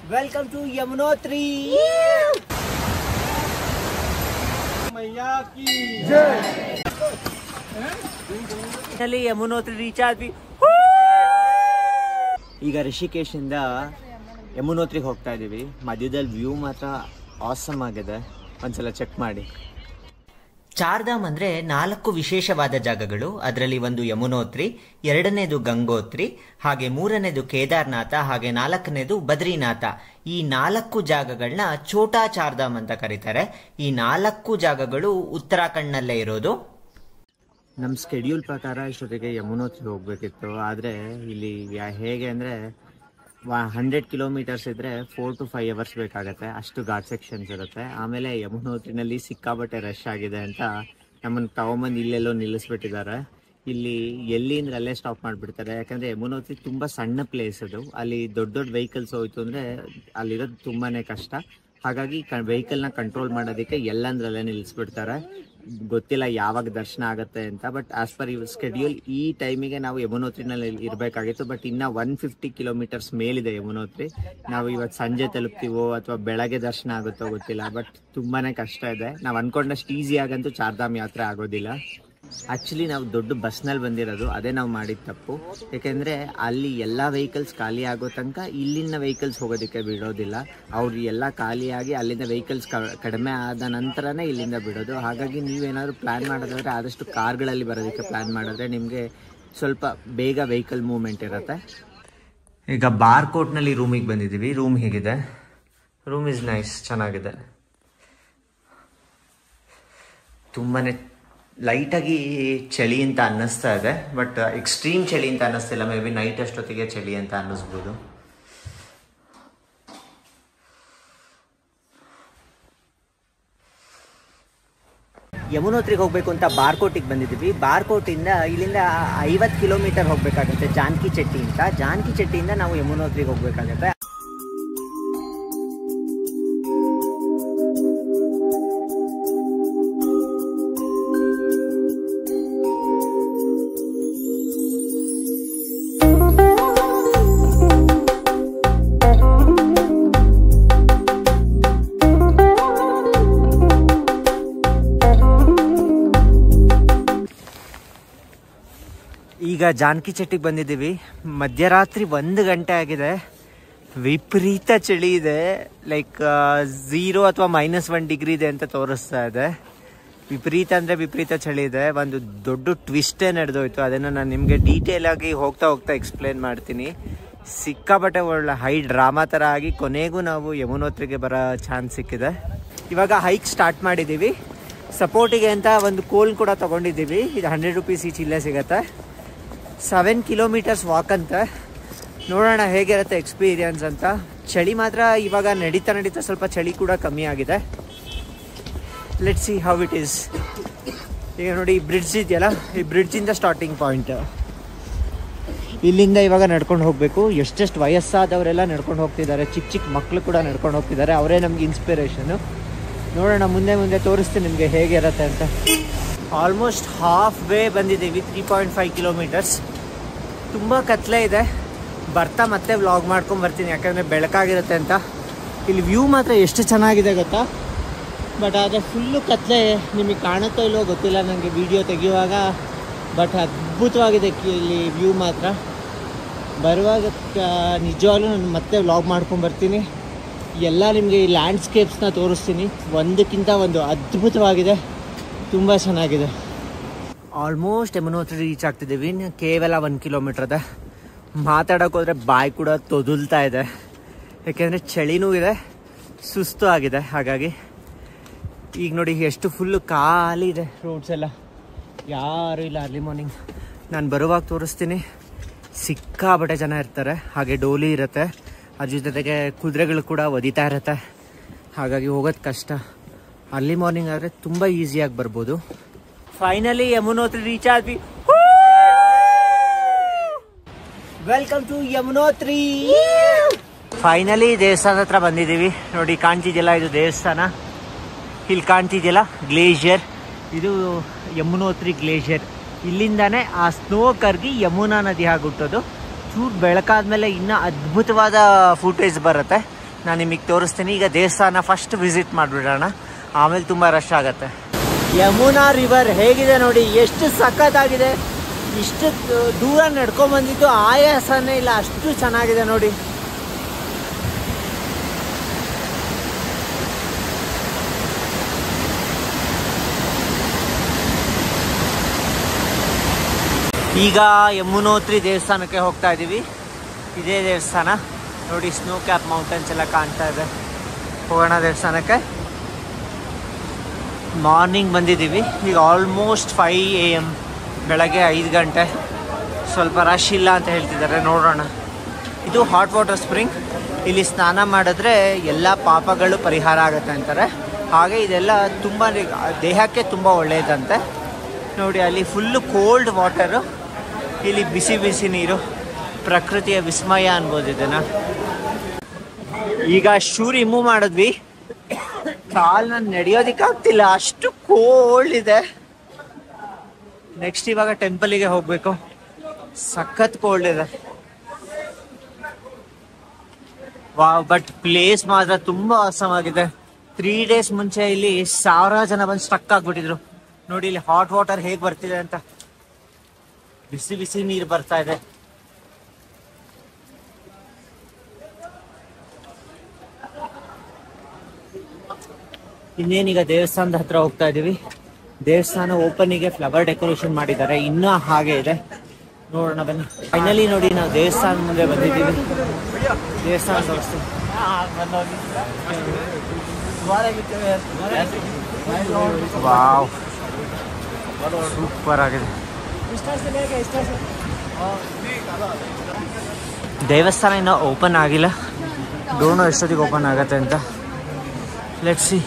welcome to Yamunotri ಅಲ್ಲಿ Yamunotri reach ಆದ್ವಿ ಈಗ ರಿಷಿಕೇಶ್ ಇಂದ ಯಮುನೋತ್ರಿಗೆ ಹೋಗ್ತಾ ಇದೀವಿ ಮಧ್ಯದಲ್ಲಿ ವ್ಯೂ ಮಾತ್ರ ಆಸಮ್ ಆಗಿದೆ ಒಂದ್ಸಲ ಚೆಕ್ ಮಾಡಿ ಚಾರ್ಧಾಮ್ ಅಂದ್ರೆ ನಾಲ್ಕು ವಿಶೇಷವಾದ ಜಾಗಗಳು ಅದರಲ್ಲಿ ಒಂದು ಯಮುನೋತ್ರಿ ಎರಡನೇದು ಗಂಗೋತ್ರಿ ಹಾಗೆ ಮೂರನೇದು ಕೇದಾರ್ನಾಥ ಹಾಗೆ ನಾಲ್ಕನೇದು ಬದ್ರಿನಾಥ ಈ ನಾಲ್ಕು ಜಾಗಗಳನ್ನ ಛೋಟಾ ಚಾರ್ಧಾಮ್ ಅಂತ ಕರೀತಾರೆ ಈ ನಾಲ್ಕು ಜಾಗಗಳು ಉತ್ತರಾಖಂಡ್ನಲ್ಲೇ ಇರೋದು ನಮ್ಮ ಸ್ಕೆಡ್ಯೂಲ್ ಪ್ರಕಾರ ಇಷ್ಟೊತ್ತಿಗೆ ಯಮುನೋತ್ರಿ ಹೋಗ್ಬೇಕಿತ್ತು ಆದರೆ ಇಲ್ಲಿ ಯಾ- ಹೇಗೆ ಅಂದರೆ ಹಂಡ್ರೆಡ್ ಕಿಲೋಮೀಟರ್ಸ್ ಇದ್ರೆ ಫೋರ್ ಟು ಫೈವ್ ಅವರ್ಸ್ ಬೇಕಾಗತ್ತೆ ಅಷ್ಟು ಘಾಟ್ ಸೆಕ್ಷನ್ಸ್ ಇರುತ್ತೆ ಆಮೇಲೆ ಯಮುನೋತ್ರಿನಲ್ಲಿ ಸಿಕ್ಕಾಬಟ್ಟೆ ರಶ್ ಆಗಿದೆ ಅಂತ ನಮ್ಮನ್ನು ತಗೊಂಬಂದು ಇಲ್ಲೆಲ್ಲೋ ನಿಲ್ಲಿಸ್ಬಿಟ್ಟಿದ್ದಾರೆ ಇಲ್ಲಿ ಎಲ್ಲಿಂದ್ರೆ ಅಲ್ಲೇ ಸ್ಟಾಪ್ ಮಾಡಿಬಿಡ್ತಾರೆ ಯಾಕಂದ್ರೆ ಯಮುನೋತ್ರಿ ತುಂಬ ಸಣ್ಣ ಪ್ಲೇಸ್ ಅದು ಅಲ್ಲಿ ದೊಡ್ಡ ದೊಡ್ಡ ವೆಹಿಕಲ್ಸ್ ಹೋಯ್ತು ಅಂದರೆ ಅಲ್ಲಿರೋದು ತುಂಬಾ ಕಷ್ಟ ಹಾಗಾಗಿ ವೆಹಿಕಲ್ನ ಕಂಟ್ರೋಲ್ ಮಾಡೋದಕ್ಕೆ ಎಲ್ಲಂದ್ರಲ್ಲೇ ನಿಲ್ಲಿಸ್ಬಿಡ್ತಾರೆ ಗೊತ್ತಿಲ್ಲ ಯಾವಾಗ ದರ್ಶನ ಆಗುತ್ತೆ ಅಂತ ಬಟ್ ಆಸ್ ಪರ್ ಇವ್ ಸ್ಕೆಡ್ಯೂಲ್ ಈ ಟೈಮಿಗೆ ನಾವು ಯಮುನೋತ್ರಿನಲ್ಲಿ ಇರಬೇಕಾಗಿತ್ತು ಬಟ್ ಇನ್ನ ಒನ್ ಫಿಫ್ಟಿ ಕಿಲೋಮೀಟರ್ಸ್ ಮೇಲಿದೆ ಯಮುನೋತ್ರಿ ನಾವು ಇವತ್ತು ಸಂಜೆ ತಲುಪ್ತೀವೋ ಅಥವಾ ಬೆಳಗ್ಗೆ ದರ್ಶನ ಆಗುತ್ತೋ ಗೊತ್ತಿಲ್ಲ ಬಟ್ ತುಂಬಾನೇ ಕಷ್ಟ ಇದೆ ನಾವು ಅನ್ಕೊಂಡಷ್ಟು ಈಸಿ ಆಗಂತೂ ಚಾರ್ಧಾಮ್ ಯಾತ್ರೆ ಆಗೋದಿಲ್ಲ ಆಕ್ಚುಲಿ ನಾವು ದೊಡ್ಡ ಬಸ್ನಲ್ಲಿ ಬಂದಿರೋದು ಅದೇ ನಾವು ಮಾಡಿದ ತಪ್ಪು ಯಾಕೆಂದ್ರೆ ಅಲ್ಲಿ ಎಲ್ಲ ವೆಹಿಕಲ್ಸ್ ಖಾಲಿ ಆಗೋ ತನಕ ಇಲ್ಲಿನ ವೆಹಿಕಲ್ಸ್ ಹೋಗೋದಕ್ಕೆ ಬಿಡೋದಿಲ್ಲ ಅವ್ರು ಎಲ್ಲ ಖಾಲಿಯಾಗಿ ಅಲ್ಲಿಂದ ವೆಹಿಕಲ್ಸ್ ಕಡಿಮೆ ಆದ ನಂತರನೇ ಇಲ್ಲಿಂದ ಬಿಡೋದು ಹಾಗಾಗಿ ನೀವೇನಾದ್ರು ಪ್ಲಾನ್ ಮಾಡೋದಾದ್ರೆ ಆದಷ್ಟು ಕಾರ್ಗಳಲ್ಲಿ ಬರೋದಕ್ಕೆ ಪ್ಲಾನ್ ಮಾಡಿದ್ರೆ ನಿಮಗೆ ಸ್ವಲ್ಪ ಬೇಗ ವೆಹಿಕಲ್ ಮೂವ್ಮೆಂಟ್ ಇರುತ್ತೆ ಈಗ ಬಾರ್ಕೋಟ್ನಲ್ಲಿ ರೂಮಿಗೆ ಬಂದಿದ್ದೀವಿ ರೂಮ್ ಹೇಗಿದೆ ರೂಮ್ ಇಸ್ ನೈಸ್ ಚೆನ್ನಾಗಿದೆ ತುಂಬಾನೇ ಲೈಟಾಗಿ ಚಳಿ ಅಂತ ಅನ್ನಿಸ್ತಾ ಇದೆ ಬಟ್ ಎಕ್ಸ್ಟ್ರೀಮ್ ಚಳಿ ಅಂತ ಅನ್ನಿಸ್ತಿಲ್ಲ ಮೇ ಬಿ ನೈಟ್ ಅಷ್ಟೊತ್ತಿಗೆ ಚಳಿ ಅಂತ ಅನ್ನಿಸ್ಬೋದು ಯಮುನೋತ್ರಿಗೆ ಹೋಗ್ಬೇಕು ಅಂತ ಬಾರ್ಕೋಟಿಗೆ ಬಂದಿದ್ದೀವಿ ಬಾರ್ಕೋಟಿಂದ ಇಲ್ಲಿಂದ ಐವತ್ತು ಕಿಲೋಮೀಟರ್ ಹೋಗ್ಬೇಕಾಗುತ್ತೆ ಜಾನ್ಕಿ ಚೆಟ್ಟಿ ಅಂತ ಜಾನ್ಕಿ ಚೆಟ್ಟಿಯಿಂದ ನಾವು ಯಮುನೋತ್ರಿಗೆ ಹೋಗ್ಬೇಕಾಗುತ್ತೆ ಈಗ ಜಾನಕಿ ಚೆಟ್ಟಿಗೆ ಬಂದಿದ್ದೀವಿ ಮಧ್ಯರಾತ್ರಿ ಒಂದು ಗಂಟೆ ಆಗಿದೆ ವಿಪರೀತ ಚಳಿ ಇದೆ ಲೈಕ್ ಝೀರೋ ಅಥವಾ ಮೈನಸ್ ಒನ್ ಡಿಗ್ರಿ ಇದೆ ಅಂತ ತೋರಿಸ್ತಾ ಇದೆ ವಿಪರೀತ ಅಂದರೆ ವಿಪರೀತ ಚಳಿ ಇದೆ ಒಂದು ದೊಡ್ಡ ಟ್ವಿಸ್ಟೇ ನಡೆದೋಯ್ತು ಅದನ್ನು ನಾನು ನಿಮಗೆ ಡೀಟೇಲ್ ಆಗಿ ಹೋಗ್ತಾ ಹೋಗ್ತಾ ಎಕ್ಸ್ಪ್ಲೇನ್ ಮಾಡ್ತೀನಿ ಸಿಕ್ಕಾಪಟ್ಟೆ ಒಳ್ಳೆ ಹೈ ಡ್ರಾಮಾ ಥರ ಆಗಿ ಕೊನೆಗೂ ನಾವು ಯಮುನೋತ್ರಿಗೆ ಬರೋ ಚಾನ್ಸ್ ಸಿಕ್ಕಿದೆ ಇವಾಗ ಹೈಕ್ ಸ್ಟಾರ್ಟ್ ಮಾಡಿದ್ದೀವಿ ಸಪೋರ್ಟಿಗೆ ಅಂತ ಒಂದು ಕೋಲ್ ಕೂಡ ತಗೊಂಡಿದ್ದೀವಿ ಇದು ಹಂಡ್ರೆಡ್ ರುಪೀಸ್ ಈಚ್ ಇಲ್ಲೇ ಸಿಗತ್ತೆ ಸೆವೆನ್ ಕಿಲೋಮೀಟರ್ಸ್ ವಾಕ್ ಅಂತ ನೋಡೋಣ ಹೇಗಿರುತ್ತೆ ಎಕ್ಸ್ಪೀರಿಯನ್ಸ್ ಅಂತ ಚಳಿ ಮಾತ್ರ ಇವಾಗ ನಡೀತಾ ನಡೀತಾ ಸ್ವಲ್ಪ ಚಳಿ ಕೂಡ ಕಮ್ಮಿ ಆಗಿದೆ let see how it is ಈಗ ನೋಡಿ ಈ ಬ್ರಿಡ್ಜ್ ಇದೆಯಲ್ಲ ಈ ಬ್ರಿಡ್ಜಿಂದ ಸ್ಟಾರ್ಟಿಂಗ್ ಪಾಯಿಂಟ್ ಇಲ್ಲಿಂದ ಇವಾಗ ನಡ್ಕೊಂಡು ಹೋಗಬೇಕು ಎಷ್ಟೆಷ್ಟು ವಯಸ್ಸಾದವರೆಲ್ಲ ನಡ್ಕೊಂಡು ಹೋಗ್ತಿದ್ದಾರೆ ಚಿಕ್ಕ ಚಿಕ್ಕ ಮಕ್ಕಳು ಕೂಡ ನಡ್ಕೊಂಡು ಹೋಗ್ತಿದ್ದಾರೆ ಅವರೇ ನಮ್ಗೆ ಇನ್ಸ್ಪಿರೇಷನು ನೋಡೋಣ ಮುಂದೆ ಮುಂದೆ ತೋರಿಸ್ತೀನಿ ನಿಮಗೆ ಹೇಗಿರುತ್ತೆ ಅಂತ ಆಲ್ಮೋಸ್ಟ್ ಹಾಫ್ ವೇ ಬಂದಿದ್ದೀವಿ ತ್ರೀ ಪಾಯಿಂಟ್ ಫೈವ್ ಕಿಲೋಮೀಟರ್ಸ್ ತುಂಬ ಕತ್ಲೆ ಇದೆ ಬರ್ತಾ ಮತ್ತೆ ವ್ಲಾಗ್ ಮಾಡ್ಕೊಂಡು ಬರ್ತೀನಿ ಯಾಕಂದರೆ ಬೆಳಕಾಗಿರುತ್ತೆ ಅಂತ ಇಲ್ಲಿ ವ್ಯೂ ಮಾತ್ರ ಎಷ್ಟು ಚೆನ್ನಾಗಿದೆ ಗೊತ್ತಾ ಬಟ್ ಆದರೆ ಫುಲ್ಲು ಕತ್ಲೆ ನಿಮಗೆ ಕಾಣುತ್ತೋ ಇಲ್ಲೋ ಗೊತ್ತಿಲ್ಲ ನನಗೆ ವಿಡಿಯೋ ತೆಗೆಯುವಾಗ ಬಟ್ ಅದ್ಭುತವಾಗಿದೆ ಕಿ- ಇಲ್ಲಿ ವ್ಯೂ ಮಾತ್ರ ಬರುವಾಗ ಕ- ನಿಜವಾಗ್ಲೂ ನಾನು ಮತ್ತೆ ವ್ಲಾಗ್ ಮಾಡ್ಕೊಂಡು ಬರ್ತೀನಿ ಎಲ್ಲ ನಿಮಗೆ ಈ ಲ್ಯಾಂಡ್ಸ್ಕೇಪ್ಸ್ನ ತೋರಿಸ್ತೀನಿ ಒಂದಕ್ಕಿಂತ ಒಂದು ಅದ್ಭುತವಾಗಿದೆ ತುಂಬ ಚೆನ್ನಾಗಿದೆ ಆಲ್ಮೋಸ್ಟ್ ಯಮುನೋತ್ರಿ ರೀಚ್ ಆಗ್ತಿದ್ದೀವಿ ಇನ್ನು ಕೇವಲ ಒಂದು ಕಿಲೋಮೀಟ್ರ್ ಇದೆ ಮಾತಾಡೋಕೆ ಹೋದರೆ ಬಾಯಿ ಕೂಡ ತೊದಲ್ತಾ ಇದೆ ಯಾಕೆಂದರೆ ಚಳಿನೂ ಇದೆ ಸುಸ್ತು ಆಗಿದೆ ಹಾಗಾಗಿ ಈಗ ನೋಡಿ ಎಷ್ಟು ಫುಲ್ಲು ಖಾಲಿ ಇದೆ ರೋಡ್ಸ್ ಎಲ್ಲ ಯಾರು ಇಲ್ಲ ಅರ್ಲಿ ಮಾರ್ನಿಂಗ್ ನಾನು ಬರುವಾಗ ತೋರಿಸ್ತೀನಿ ಸಿಕ್ಕಾಬಟ್ಟೆ ಜನ ಇರ್ತಾರೆ ಹಾಗೆ ಡೋಲಿ ಇರುತ್ತೆ ಅದ್ರ ಜೊತೆಗೆ ಕುದುರೆಗಳು ಕೂಡ ಒದಿತಾ ಇರುತ್ತೆ ಹಾಗಾಗಿ ಹೋಗೋದು ಕಷ್ಟ ಅರ್ಲಿ ಮಾರ್ನಿಂಗ್ ಆದರೆ ತುಂಬ ಈಸಿಯಾಗಿ ಬರ್ಬೋದು ಫೈನಲಿ ಯಮುನೋತ್ರಿ ರೀಚ್ ಆದ್ವಿ ವೆಲ್ಕಮ್ ಟು ಯಮುನೋತ್ರಿ ಫೈನಲಿ ದೇವಸ್ಥಾನ ಹತ್ರ ಬಂದಿದ್ದೀವಿ ನೋಡಿ ಕಾಣ್ತಿದೆಯಲ್ಲ ಇದು ದೇವಸ್ಥಾನ ಇಲ್ಲಿ ಕಾಣ್ತಿದೆಯಲ್ಲ ಗ್ಲೇಷಿಯರ್ ಇದು ಯಮುನೋತ್ರಿ ಗ್ಲೇಷಿಯರ್ ಇಲ್ಲಿಂದಾನೇ ಆ ಸ್ನೋ ಕರ್ಗಿ ಯಮುನಾ ನದಿ ಆಗುಟ್ಟೋದು ಚೂರು ಬೆಳಕಾದ್ಮೇಲೆ ಇನ್ನೂ ಅದ್ಭುತವಾದ ಫುಟೇಜ್ ಬರುತ್ತೆ ನಾನು ನಿಮಗೆ ತೋರಿಸ್ತೀನಿ ಈಗ ದೇವಸ್ಥಾನ ಫಸ್ಟ್ ವಿಸಿಟ್ ಮಾಡಿಬಿಡೋಣ ಆಮೇಲೆ ತುಂಬ ರಶ್ ಆಗುತ್ತೆ ಯಮುನಾ ರಿವರ್ ಹೇಗಿದೆ ನೋಡಿ ಎಷ್ಟು ಸಖತ್ತಾಗಿದೆ ಇಷ್ಟು ದೂರ ನಡ್ಕೊಂಡ್ ಬಂದಿದ್ದು ಆಯಾಸನೇ ಇಲ್ಲ ಅಷ್ಟು ಚೆನ್ನಾಗಿದೆ ನೋಡಿ ಈಗ ಯಮುನೋತ್ರಿ ದೇವಸ್ಥಾನಕ್ಕೆ ಹೋಗ್ತಾ ಇದ್ದೀವಿ ಇದೇ ದೇವಸ್ಥಾನ ನೋಡಿ ಸ್ನೋ ಕ್ಯಾಪ್ ಮೌಂಟನ್ಸ್ ಎಲ್ಲ ಕಾಣ್ತಾ ಇದೆ ಹೋಗೋಣ ದೇವಸ್ಥಾನಕ್ಕೆ ಮಾರ್ನಿಂಗ್ ಬಂದಿದ್ದೀವಿ ಈಗ ಆಲ್ಮೋಸ್ಟ್ ಫೈ ಎ ಎಮ್ ಬೆಳಗ್ಗೆ ಐದು ಗಂಟೆ ಸ್ವಲ್ಪ ರಶ್ ಇಲ್ಲ ಅಂತ ಹೇಳ್ತಿದ್ದಾರೆ ನೋಡೋಣ ಇದು ಹಾಟ್ ವಾಟರ್ ಸ್ಪ್ರಿಂಗ್ ಇಲ್ಲಿ ಸ್ನಾನ ಮಾಡಿದ್ರೆ ಎಲ್ಲ ಪಾಪಗಳು ಪರಿಹಾರ ಆಗುತ್ತೆ ಅಂತಾರೆ ಹಾಗೆ ಇದೆಲ್ಲ ತುಂಬ ದೇಹಕ್ಕೆ ತುಂಬ ಒಳ್ಳೆಯದಂತೆ ನೋಡಿ ಅಲ್ಲಿ ಫುಲ್ಲು ಕೋಲ್ಡ್ ವಾಟರು ಇಲ್ಲಿ ಬಿಸಿ ಬಿಸಿ ನೀರು ಪ್ರಕೃತಿಯ ವಿಸ್ಮಯ ಅನ್ಬೋದು ಇದನ್ನ ಈಗ ಶೂ ರಿಮೂವ್ ಮಾಡಿದ್ವಿ ಕಾಲ್ ನಾನು ನಡೆಯೋದಿಕ್ಕೆ ಆಗ್ತಿಲ್ಲ ಅಷ್ಟು ಕೋಲ್ಡ್ ಇದೆ ನೆಕ್ಸ್ಟ್ ಇವಾಗ ಟೆಂಪಲಿಗೆ ಹೋಗ್ಬೇಕು ಸಖತ್ ಕೋಲ್ಡ್ ಇದೆ ವಾವ್ ಬಟ್ ಪ್ಲೇಸ್ ಮಾತ್ರ ತುಂಬಾ ಆಗಿದೆ ತ್ರೀ ಡೇಸ್ ಮುಂಚೆ ಇಲ್ಲಿ ಸಾವಿರ ಜನ ಬಂದು ಸ್ಟಕ್ ಆಗ್ಬಿಟ್ಟಿದ್ರು ನೋಡಿ ಇಲ್ಲಿ ಹಾಟ್ ವಾಟರ್ ಹೇಗ್ ಬರ್ತಿದೆ ಅಂತ ಬಿಸಿ ಬಿಸಿ ನೀರು ಬರ್ತಾ ಇದೆ ಇನ್ನೇನೀಗ ದೇವಸ್ಥಾನದ ಹತ್ರ ಹೋಗ್ತಾ ಇದೀವಿ ದೇವಸ್ಥಾನ ಓಪನಿಗೆ ಫ್ಲವರ್ ಡೆಕೋರೇಷನ್ ಮಾಡಿದ್ದಾರೆ ಇನ್ನೂ ಹಾಗೆ ಇದೆ ನೋಡೋಣ ಬನ್ನಿ ಫೈನಲಿ ನೋಡಿ ನಾವು ದೇವಸ್ಥಾನ ಮುಂದೆ ಬಂದಿದ್ದೀವಿ ದೇವಸ್ಥಾನ ತೋರಿಸ್ತೀನಿ ವಾವ್ ಸೂಪರ್ ಆಗಿದೆ ದೇವಸ್ಥಾನ ಇನ್ನೂ ಓಪನ್ ಆಗಿಲ್ಲ ಡೋನು ಎಷ್ಟೊತ್ತಿಗೆ ಓಪನ್ ಆಗತ್ತೆ ಅಂತ ಲೆಟ್ ಸಿ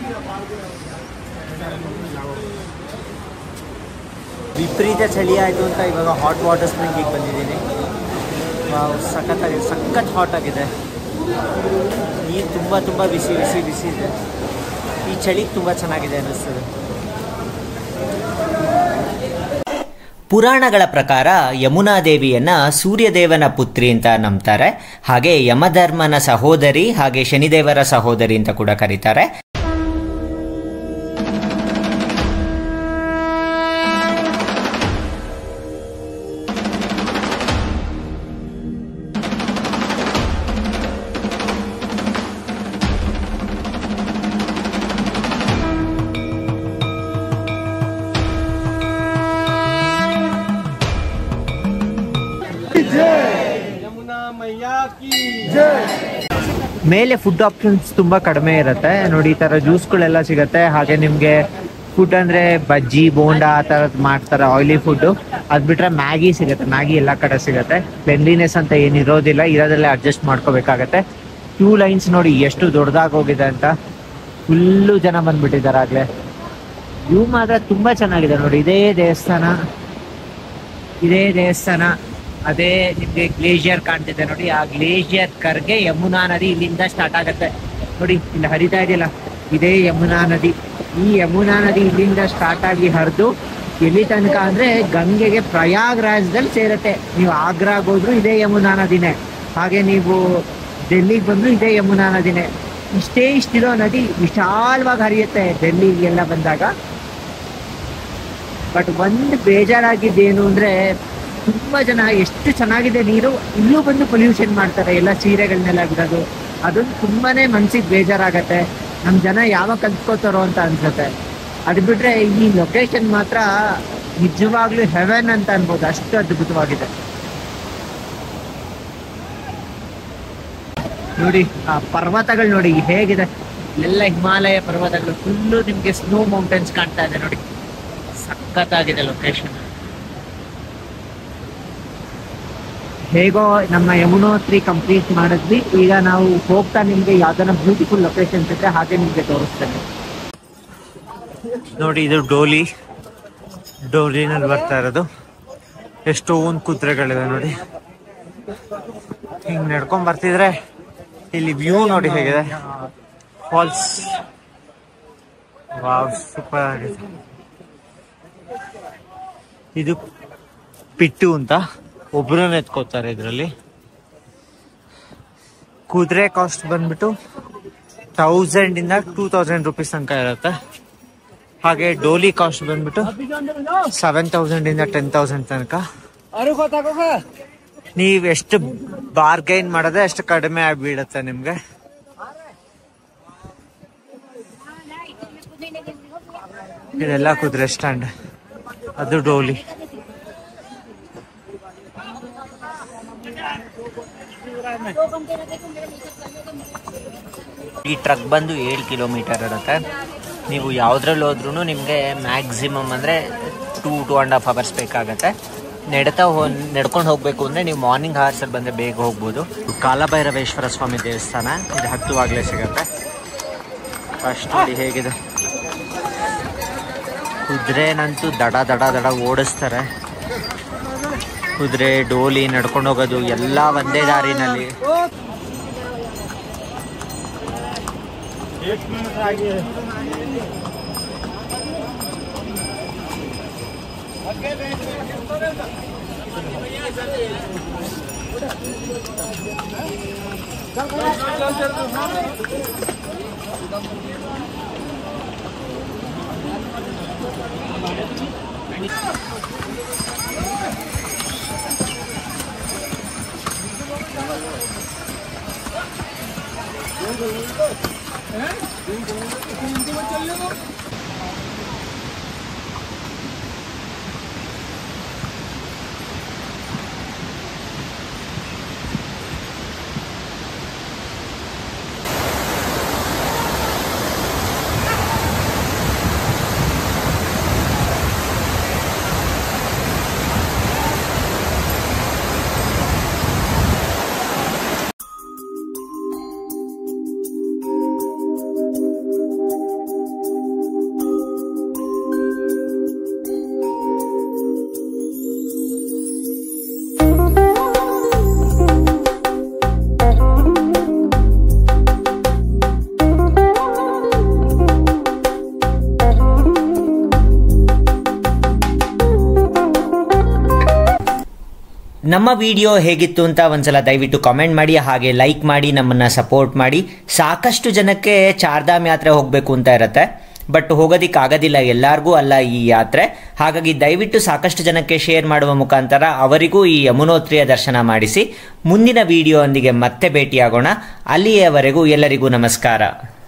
ವಿಪರೀತ ಚಳಿ ಆಯಿತು ಅಂತ ಇವಾಗ ಹಾಟ್ ವಾಟರ್ ಸ್ಪ್ರಿಂಗಿಗೆ ಬಂದಿದ್ದೀನಿ ವಾವ್ ಸಖತ್ತಾಗಿದೆ ಸಖತ್ ಹಾಟ್ ಆಗಿದೆ ನೀರು ತುಂಬ ತುಂಬ ಬಿಸಿ ಬಿಸಿ ಬಿಸಿ ಇದೆ ಈ ಚಳಿಗೆ ತುಂಬ ಚೆನ್ನಾಗಿದೆ ಅನ್ನಿಸ್ತದೆ ಪುರಾಣಗಳ ಪ್ರಕಾರ ಯಮುನಾ ದೇವಿಯನ್ನ ಸೂರ್ಯದೇವನ ಪುತ್ರಿ ಅಂತ ನಂಬ್ತಾರೆ ಹಾಗೆ ಯಮಧರ್ಮನ ಸಹೋದರಿ ಹಾಗೆ ಶನಿದೇವರ ಸಹೋದರಿ ಅಂತ ಕೂಡ ಕರೀತಾರೆ ಮೇಲೆ ಫುಡ್ ಆಪ್ಷನ್ಸ್ ತುಂಬಾ ಕಡಿಮೆ ಇರುತ್ತೆ ನೋಡಿ ಈ ತರ ಜ್ಯೂಸ್ಗಳೆಲ್ಲ ಸಿಗುತ್ತೆ ಹಾಗೆ ನಿಮ್ಗೆ ಫುಡ್ ಅಂದ್ರೆ ಬಜ್ಜಿ ಬೋಂಡಾ ಆ ತರದ್ ಮಾಡ್ತಾರೆ ಆಯಿಲಿ ಫುಡ್ ಅದ್ ಬಿಟ್ರೆ ಮ್ಯಾಗಿ ಸಿಗುತ್ತೆ ಮ್ಯಾಗಿ ಎಲ್ಲಾ ಕಡೆ ಸಿಗುತ್ತೆ ಕ್ಲೆನ್ಲಿನೆಸ್ ಅಂತ ಏನಿರೋದಿಲ್ಲ ಇರೋದ್ರಲ್ಲೇ ಅಡ್ಜಸ್ಟ್ ಮಾಡ್ಕೋಬೇಕಾಗತ್ತೆ ಕ್ಯೂ ಲೈನ್ಸ್ ನೋಡಿ ಎಷ್ಟು ದೊಡ್ಡದಾಗಿ ಹೋಗಿದೆ ಅಂತ ಫುಲ್ಲು ಜನ ಬಂದ್ಬಿಟ್ಟಿದ್ದಾರೆ ಆಗ್ಲೇ ವ್ಯೂ ಮಾತ್ರ ತುಂಬಾ ಚೆನ್ನಾಗಿದೆ ನೋಡಿ ಇದೇ ದೇವಸ್ಥಾನ ಇದೇ ದೇವಸ್ಥಾನ ಅದೇ ನಿಮ್ಗೆ ಗ್ಲೇಷಿಯರ್ ಕಾಣ್ತಿದೆ ನೋಡಿ ಆ ಗ್ಲೇಷಿಯರ್ ಕರ್ಗೆ ಯಮುನಾ ನದಿ ಇಲ್ಲಿಂದ ಸ್ಟಾರ್ಟ್ ಆಗತ್ತೆ ನೋಡಿ ಇಲ್ಲಿ ಹರಿತಾ ಇದೆಯಲ್ಲ ಇದೇ ಯಮುನಾ ನದಿ ಈ ಯಮುನಾ ನದಿ ಇಲ್ಲಿಂದ ಸ್ಟಾರ್ಟ್ ಆಗಿ ಹರಿದು ಎಲ್ಲಿ ತನಕ ಅಂದ್ರೆ ಗಂಗೆಗೆ ಪ್ರಯಾಗ್ರಾಜ್ದಲ್ಲಿ ಸೇರತ್ತೆ ನೀವು ಆಗ್ರಾಗ್ ಹೋದ್ರು ಇದೇ ಯಮುನಾ ನದಿನೇ ಹಾಗೆ ನೀವು ಡೆಲ್ಲಿಗೆ ಬಂದ್ರು ಇದೇ ಯಮುನಾ ನದಿನೇ ಇಷ್ಟೇ ಇಷ್ಟಿರೋ ನದಿ ವಿಶಾಲವಾಗಿ ಹರಿಯುತ್ತೆ ಡೆಲ್ಲಿಗೆಲ್ಲ ಬಂದಾಗ ಬಟ್ ಒಂದು ಬೇಜಾರಾಗಿದ್ದೇನು ಅಂದ್ರೆ ತುಂಬಾ ಜನ ಎಷ್ಟು ಚೆನ್ನಾಗಿದೆ ನೀರು ಇಲ್ಲೂ ಬಂದು ಪೊಲ್ಯೂಷನ್ ಮಾಡ್ತಾರೆ ಎಲ್ಲ ಸೀರೆಗಳನ್ನೆಲ್ಲ ಬಿಡೋದು ಅದೊಂದು ತುಂಬಾನೇ ಮನ್ಸಿಗೆ ಬೇಜಾರಾಗತ್ತೆ ನಮ್ ಜನ ಯಾವಾಗ ಕಲ್ತ್ಕೋತಾರೋ ಅಂತ ಅನ್ಸುತ್ತೆ ಅದು ಬಿಟ್ರೆ ಈ ಲೊಕೇಶನ್ ಮಾತ್ರ ನಿಜವಾಗ್ಲೂ ಹೆವೆನ್ ಅಂತ ಅನ್ಬೋದು ಅಷ್ಟು ಅದ್ಭುತವಾಗಿದೆ ನೋಡಿ ಆ ಪರ್ವತಗಳು ನೋಡಿ ಹೇಗಿದೆ ಎಲ್ಲ ಹಿಮಾಲಯ ಪರ್ವತಗಳು ಫುಲ್ಲು ನಿಮ್ಗೆ ಸ್ನೋ ಮೌಂಟೇನ್ಸ್ ಕಾಣ್ತಾ ಇದೆ ನೋಡಿ ಸಖತ್ತಾಗಿದೆ ಲೊಕೇಶನ್ ಹೇಗೋ ನಮ್ಮ ಯಮುನೋತ್ರಿ ಕಂಪ್ಲೀಟ್ ಮಾಡಿದ್ವಿ ಈಗ ನಾವು ಹೋಗ್ತಾ ನಿಮ್ಗೆ ಯಾವ್ದಾನ ಬ್ಯೂಟಿಫುಲ್ ಲೊಕೇಶನ್ಸ್ ಇದ್ರೆ ಹಾಗೆ ನಿಮ್ಗೆ ತೋರಿಸ್ತೇನೆ ನೋಡಿ ಇದು ಡೋಲಿ ಡೋಲಿನಲ್ಲಿ ಬರ್ತಾ ಇರೋದು ಎಷ್ಟೊಂದು ಕುದುರೆಗಳಿವೆ ನೋಡಿ ಹಿಂಗ್ ನಡ್ಕೊಂಡ್ ಬರ್ತಿದ್ರೆ ಇಲ್ಲಿ ವ್ಯೂ ನೋಡಿ ಹೇಗಿದೆ ಫಾಲ್ಸ್ ವಾವ್ ಸೂಪರ್ ಆಗಿದೆ ಇದು ಪಿಟ್ಟು ಅಂತ ಒಬ್ರನ್ನ ಎತ್ಕೋತಾರೆ ಇದರಲ್ಲಿ ಕುದುರೆ ಕಾಸ್ಟ್ ಬಂದ್ಬಿಟ್ಟು ತೌಸಂಡ್ ಇಂದ ಟೂ ತೌಸಂಡ್ ರುಪೀಸ್ ತನಕ ಇರುತ್ತೆ ಹಾಗೆ ಡೋಲಿ ಕಾಸ್ಟ್ ಬಂದ್ಬಿಟ್ಟು ಸೆವೆನ್ ತೌಸಂಡ್ ಇಂದ ಟೆನ್ ತೌಸಂಡ್ ತನಕ ನೀವ್ ಎಷ್ಟು ಬಾರ್ಗೈನ್ ಮಾಡಿದ್ರೆ ಅಷ್ಟು ಕಡಿಮೆ ಆಗ್ಬಿಡುತ್ತೆ ನಿಮ್ಗೆ ಇದೆಲ್ಲ ಕುದುರೆ ಸ್ಟ್ಯಾಂಡ್ ಅದು ಡೋಲಿ ಈ ಟ್ರಕ್ ಬಂದು ಏಳು ಕಿಲೋಮೀಟರ್ ಇರುತ್ತೆ ನೀವು ಯಾವುದ್ರಲ್ಲಿ ಹೋದ್ರೂ ನಿಮಗೆ ಮ್ಯಾಕ್ಸಿಮಮ್ ಅಂದರೆ two two and half hours ಬೇಕಾಗತ್ತೆ ನಡ್ತಾ ಹೋ ನಡ್ಕೊಂಡು ಹೋಗಬೇಕು ಅಂದರೆ ನೀವು ಮಾರ್ನಿಂಗ್ ಅವರ್ಸಲ್ಲಿ ಬಂದರೆ ಬೇಗ ಹೋಗ್ಬೋದು ಕಾಲಭೈರವೇಶ್ವರ ಸ್ವಾಮಿ ದೇವಸ್ಥಾನ ಇದು ಹತ್ತುವಾಗಲೇ ಸಿಗುತ್ತೆ ಫಸ್ಟ್ ನೋಡಿ ಹೇಗಿದೆ ಕುದುರೆನಂತೂ ದಡ ದಡ ದಡ ಓಡಿಸ್ತಾರೆ ಕುದುರೆ ಡೋಲಿ ನಡ್ಕೊಂಡು ಹೋಗೋದು ಎಲ್ಲ ಒಂದೇ ದಾರಿನಲ್ಲಿ ನಮ್ಮ ವಿಡಿಯೋ ಹೇಗಿತ್ತು ಅಂತ ಒಂದ್ಸಲ ದಯವಿಟ್ಟು ಕಾಮೆಂಟ್ ಮಾಡಿ ಹಾಗೆ ಲೈಕ್ ಮಾಡಿ ನಮ್ಮನ್ನ ಸಪೋರ್ಟ್ ಮಾಡಿ ಸಾಕಷ್ಟು ಜನಕ್ಕೆ ಚಾರ್ಧಾಮ್ ಯಾತ್ರೆ ಹೋಗಬೇಕು ಅಂತ ಇರುತ್ತೆ ಬಟ್ ಹೋಗೋದಿಕ್ಕೆ ಆಗೋದಿಲ್ಲ ಎಲ್ಲರಿಗೂ ಅಲ್ಲ ಈ ಯಾತ್ರೆ ಹಾಗಾಗಿ ದಯವಿಟ್ಟು ಸಾಕಷ್ಟು ಜನಕ್ಕೆ ಶೇರ್ ಮಾಡುವ ಮುಖಾಂತರ ಅವರಿಗೂ ಈ ಯಮುನೋತ್ರಿಯ ದರ್ಶನ ಮಾಡಿಸಿ ಮುಂದಿನ ವಿಡಿಯೋ ಒಂದಿಗೆ ಮತ್ತೆ ಭೇಟಿಯಾಗೋಣ ಅಲ್ಲಿಯವರೆಗೂ ಎಲ್ಲರಿಗೂ ನಮಸ್ಕಾರ